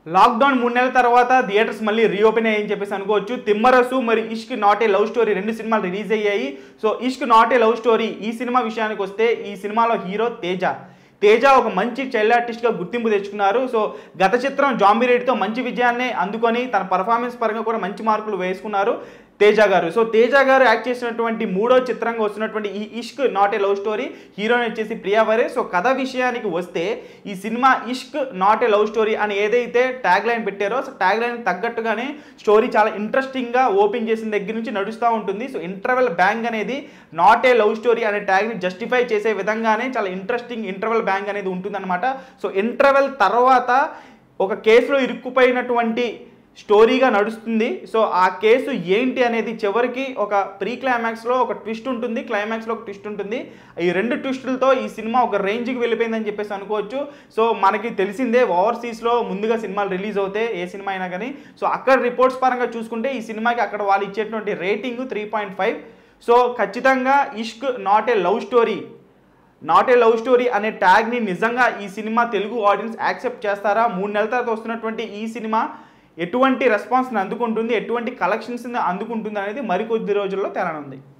lockdown మూడు నెలల తర్వాత థియేటర్స్ మళ్ళీ రీఓపెన్ అయ్యాయని చెప్పేసి అనుకోవచ్చు తిమ్మరసు మరి Ishq not a love story రెండు సినిమాలు రిలీజ్ అయ్యాయి so Ishq not a love story ఈ సినిమా విషయానికి వస్తే ఈ సినిమాలో హీరో తేజ తేజ ఒక మంచి చైల్డ్ ఆర్టిస్ట్గా గుర్తింపు తెచ్చుకున్నారు సో గత చిత్రం జాంబీ రేట్తో మంచి విజయాన్ని అందుకొని తన పర్ఫార్మెన్స్ పరంగా కూడా మంచి మార్కులు వేసుకున్నారు తేజ గారు సో తేజ గారు యాక్ట్ చేసినటువంటి మూడో చిత్రంగా వస్తున్నటువంటి ఈ Ishq not a love story heroine వచ్చేసి ప్రియా వరే సో కథ విషయానికి వస్తే ఈ సినిమా Ishq not a love story అని ఏదైతే ట్యాగ్ లైన్ పెట్టారో సో ట్యాగ్ లైన్ తగ్గట్టుగానే స్టోరీ చాలా ఇంట్రెస్టింగ్గా ఓపెన్ చేసిన దగ్గర నుంచి నడుస్తూ ఉంటుంది సో ఇంటర్వెల్ బ్యాంగ్ అనేది నాట్ ఏ లవ్ స్టోరీ అనే ట్యాగ్ని జస్టిఫై చేసే విధంగానే చాలా ఇంట్రెస్టింగ్ ఇంటర్వెల్ బ్యాంగ్ అనేది ఉంటుందన్నమాట సో ఇంటర్వెల్ తర్వాత ఒక కేసులో ఇరుక్కుపోయినటువంటి స్టోరీగా నడుస్తుంది సో ఆ కేసు ఏంటి అనేది చివరికి ఒక ప్రీ క్లైమాక్స్లో ఒక ట్విస్ట్ ఉంటుంది క్లైమాక్స్లో ఒక ట్విస్ట్ ఉంటుంది ఈ రెండు ట్విస్టులతో ఈ సినిమా ఒక రేంజ్కి వెళ్ళిపోయిందని చెప్పేసి అనుకోవచ్చు సో మనకి తెలిసిందే ఓవర్సీస్లో ముందుగా సినిమాలు రిలీజ్ అవుతాయి ఏ సినిమా అయినా కానీ సో అక్కడ రిపోర్ట్స్ పరంగా చూసుకుంటే ఈ సినిమాకి అక్కడ వాళ్ళు ఇచ్చేటువంటి rating three point five so ఖచ్చితంగా Ishq not a love story not a love story అనే ట్యాగ్ని నిజంగా ఈ సినిమా తెలుగు ఆడియన్స్ యాక్సెప్ట్ చేస్తారా మూడు నెలల తర్వాత వస్తున్నటువంటి ఈ సినిమా ఎటువంటి రెస్పాన్స్ని అందుకుంటుంది ఎటువంటి కలెక్షన్స్ని అందుకుంటుంది అనేది మరికొద్ది రోజుల్లో తేలనుంది